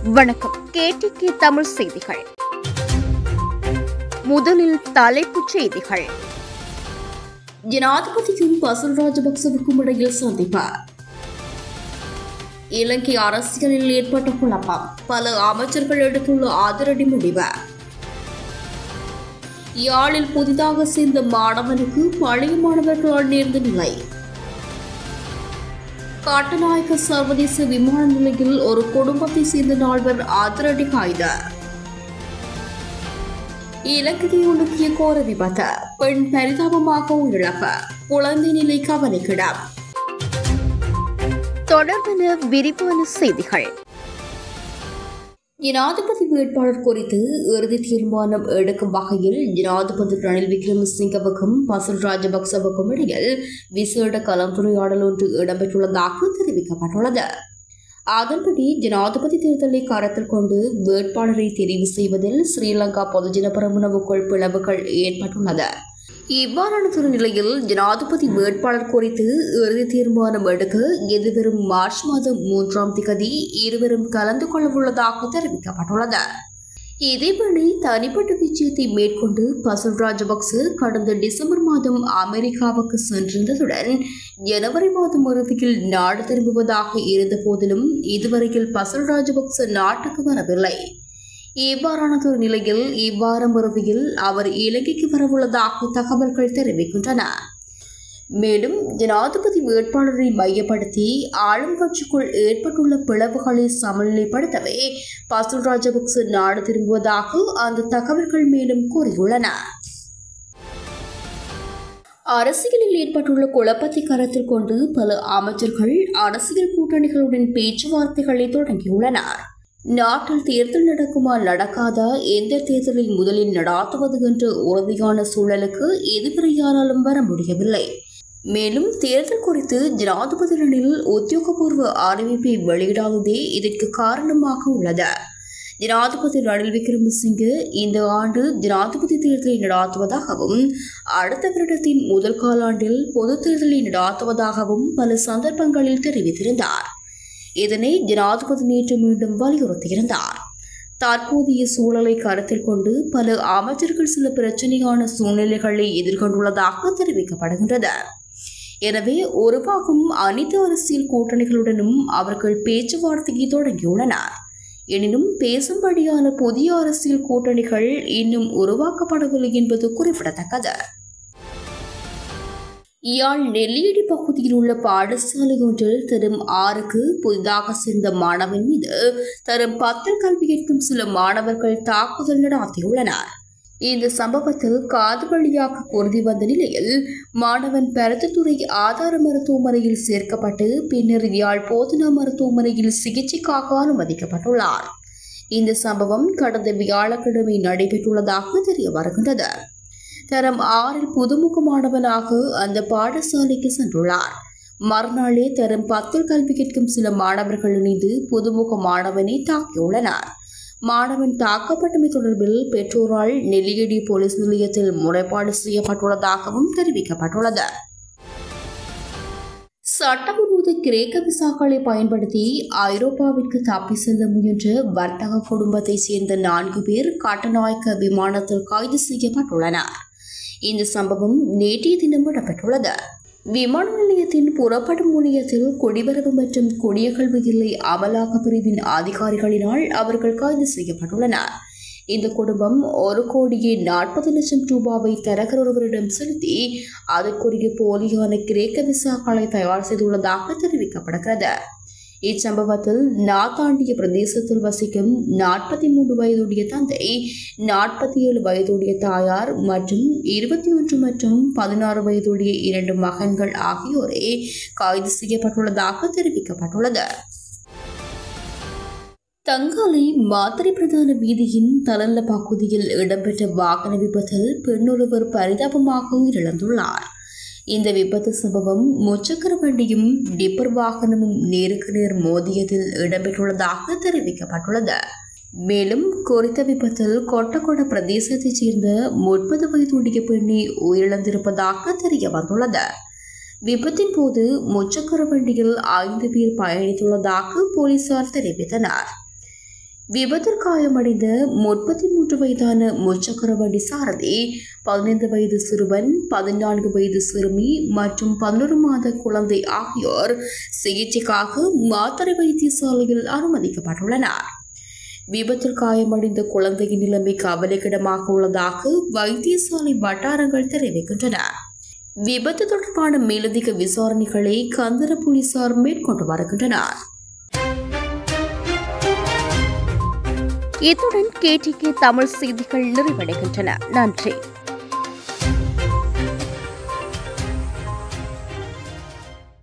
வணக்கம் கேடிகே தமிழ் செய்திகள் முதலில் தலைப்புச் செய்திகள் ஜனாதிபதிக்கும் பசுல் ராஜபக்சவுக்கும் இடையில் சந்திப்பு இலங்கை அரசியலில் ஏற்பட்ட குழப்பம் பல அமைச்சர்கள் எடுத்துள்ள அதிரடி முடிவு யாழில் புதிதாக சேர்ந்த மாணவனுக்கு பழைய மாணவர்களால் நேர்ந்த நிலை காட்டுநாயக்க சர்வதேச விமான நிலையில் ஒரு குடும்பத்தை சேர்ந்த நால்வர் அதிரடி கைது இலங்கையை உலுக்கிய கோர விபத்து பெண் பரிதாபமாக உயிரிழப்பு குழந்தை நிலை கவலைக்கிடம் தொடர்பான விரிவான செய்திகள் ஜனாதிபதி வேட்பாளர் குறித்து இறுதி தீர்மானம் எடுக்கும் வகையில் ஜனாதிபதி ரணில் விக்ரமசிங்கவுக்கும் பசுல் ராஜபக்சவுக்கும் இடையில் விசேட கலந்துரையாடல் ஒன்று இடம்பெற்றுள்ளதாக தெரிவிக்கப்பட்டுள்ளது அதன்படி ஜனாதிபதி தேர்தலை கருத்தில் கொண்டு வேட்பாளரை தெரிவு செய்வதில் ஸ்ரீலங்கா பொதுஜன பிரமுனவுக்குள் பிளவுகள் ஏற்பட்டுள்ளது இவ்வாறான ஒரு நிலையில் ஜனாதிபதி வேட்பாளர் குறித்து இறுதி தீர்மானம் எடுக்க எதிர்வரும் மார்ச் மாதம் மூன்றாம் திகதி இருவரும் கலந்து கொள்ளவுள்ளதாக தெரிவிக்கப்பட்டுள்ளது இதேவேளை தனிப்பட்ட விஜயத்தை மேற்கொண்டு பசுல் ராஜபக்ச கடந்த டிசம்பர் மாதம் அமெரிக்காவுக்கு சென்றிருந்ததுடன் ஜனவரி மாதம் இறுதியில் நாடு திரும்புவதாக இருந்த போதிலும் இதுவரையில் பசுல் ராஜபக்ச நாட்டுக்கு வரவில்லை இவ்வாறானதொரு நிலையில் இவ்வாரம் இறுதியில் அவர் இலங்கைக்கு வரவுள்ளதாக தகவல்கள் தெரிவிக்கின்றன மேலும் ஜனாதிபதி வேட்பாளரை மையப்படுத்தி ஆளும் கட்சிக்குள் ஏற்பட்டுள்ள பிளவுகளை சமநிலைப்படுத்தவே பசுல் ராஜபக்ச நாடு திரும்புவதாக அந்த தகவல்கள் மேலும் கூறியுள்ளன அரசியலில் ஏற்பட்டுள்ள குழப்பத்தை கருத்தில் கொண்டு பல அமைச்சர்கள் அரசியல் கூட்டணிகளுடன் பேச்சுவார்த்தைகளை தொடங்கியுள்ளனர் நாட்டில் தேர்தல் நடக்குமா நடக்காதா எந்த தேர்தலை முதலில் நடாத்துவது என்ற உறுதியான சூழலுக்கு எதுவரை யாராலும் வர முடியவில்லை மேலும் தேர்தல் குறித்து ஜனாதிபதி ரணில் உத்தியோகபூர்வ அறிவிப்பை வெளியிடாததே இதற்கு காரணமாக உள்ளது ஜனாதிபதி ரணில் விக்ரமசிங்கே இந்த ஆண்டு ஜனாதிபதி தேர்தலை நடாத்துவதாகவும் அடுத்த வருடத்தின் முதல் காலாண்டில் பொது தேர்தலை நடாத்துவதாகவும் பல சந்தர்ப்பங்களில் தெரிவித்திருந்தார் இதனை ஜனாதிபதி நேற்று மீண்டும் வலியுறுத்தியிருந்தார் தற்போதைய சூழலை கருத்தில் கொண்டு பல அமைச்சர்கள் சில பிரச்சனையான சூழ்நிலைகளை எதிர்கொண்டுள்ளதாக தெரிவிக்கப்படுகின்றது எனவே உருவாகும் அனைத்து அரசியல் கூட்டணிகளுடனும் அவர்கள் பேச்சுவார்த்தையை தொடங்கியுள்ளனர் எனினும் பேசும்படியான புதிய அரசியல் கூட்டணிகள் இன்னும் உருவாக்கப்படவில்லை என்பது குறிப்பிடத்தக்கது யாழ் நெல்லியடி பகுதியில் உள்ள பாடசாலை ஒன்றில் தரும் ஆறுக்கு புதிதாக சேர்ந்த மாணவன் மீது தரும் பத்தில் கல்வி கேட்கும் சில மாணவர்கள் தாக்குதல் நடாத்தியுள்ளனர் இந்த சம்பவத்தில் காது வழியாக பொருதி வந்த நிலையில் மாணவன் பரத்துத்துறை ஆதார மருத்துவமனையில் சேர்க்கப்பட்டு பின்னர் யாழ் போதனா மருத்துவமனையில் சிகிச்சைக்காக அனுமதிக்கப்பட்டுள்ளார் இந்த சம்பவம் கடந்த வியாழக்கிழமை நடைபெற்றுள்ளதாக தெரிய வருகின்றது தரம் ஆறில் புதுமுக மாணவனாக அந்த பாடசாலைக்கு சென்றுள்ளார் மறுநாளே தரம் பத்தில் கல்வி கேட்கும் சில மாணவர்கள் இணைந்து புதுமுக மாணவனை தாக்கியுள்ளனர் மாணவன் தாக்கப்பட்டமை தொடர்பில் பெற்றோரால் நெல்லியடி போலீஸ் நிலையத்தில் முறைப்பாடு செய்யப்பட்டுள்ளதாகவும் தெரிவிக்கப்பட்டுள்ளது சட்டவிரோத கிரேக்க விசாக்களை பயன்படுத்தி ஐரோப்பாவிற்கு தப்பி செல்ல முயன்ற வர்த்தக குடும்பத்தைச் சேர்ந்த நான்கு பேர் கட்டநாயக்க விமானத்தில் கைது செய்யப்பட்டுள்ளனர் இந்த சம்பவம் நேற்றைய தினம் இடம்பெற்றுள்ளது விமான நிலையத்தின் புறப்படும் முனையத்தில் குடிவரவு மற்றும் குடியகல்வு இல்லை அமலாக்க பிரிவின் அதிகாரிகளினால் அவர்கள் கைது செய்யப்பட்டுள்ளனர் இந்த குடும்பம் ஒரு கோடியே நாற்பது லட்சம் ரூபாவை தரகர் ஒருவரிடம் செலுத்தி அதற்குரிய போலியான கிரேக்க விசாக்களை தயார் செய்துள்ளதாக தெரிவிக்கப்படுகிறது இச்சம்பவத்தில் நாத்தாண்டிய பிரதேசத்தில் வசிக்கும் நாற்பத்தி மூன்று வயதுடைய தந்தை நாற்பத்தி ஏழு வயதுடைய தாயார் மற்றும் இருபத்தி ஒன்று மற்றும் பதினாறு வயதுடைய இரண்டு மகன்கள் ஆகியோரே கைது செய்யப்பட்டுள்ளதாக தெரிவிக்கப்பட்டுள்ளது தங்காலை மாத்திரை பிரதான வீதியின் தலல்ல பகுதியில் இடம்பெற்ற வாகன விபத்தில் பெண்ணொருவர் பரிதாபமாக உயிரிழந்துள்ளார் இந்த விபத்து சம்பவம் முச்சக்கர வண்டியும் டிப்பர் வாகனமும் நேருக்கு நேர் மோதியதில் இடம்பெற்றுள்ளதாக தெரிவிக்கப்பட்டுள்ளது மேலும் குறித்த விபத்தில் கொட்டகொட பிரதேசத்தைச் சேர்ந்த முப்பது வயதுடைய பெண்ணை உயிரிழந்திருப்பதாக தெரிய வந்துள்ளது விபத்தின் போது முச்சக்கர வண்டியில் ஐந்து பேர் பயணித்துள்ளதாக போலீசார் தெரிவித்தனர் விபத்தில் காயமடைந்த முப்பத்தி மூன்று வயதான முச்சக்கர வண்டி சாரதி பதினைந்து வயது சிறுவன் பதினான்கு வயது சிறுமி மற்றும் பதினொரு மாத குழந்தை ஆகியோர் சிகிச்சைக்காக மாத்தறை வைத்தியசாலையில் அனுமதிக்கப்பட்டுள்ளனர் விபத்தில் காயமடைந்த குழந்தையின் நிலைமை கவலைக்கிடமாக உள்ளதாக வைத்தியசாலை வட்டாரங்கள் தெரிவிக்கின்றன விபத்து தொடர்பான மேலதிக விசாரணைகளை கந்தர போலீசார் மேற்கொண்டு வருகின்றனர் இத்துடன் கேடிகே தமிழ் செய்திகள் நிறைவடைகின்றன நன்றி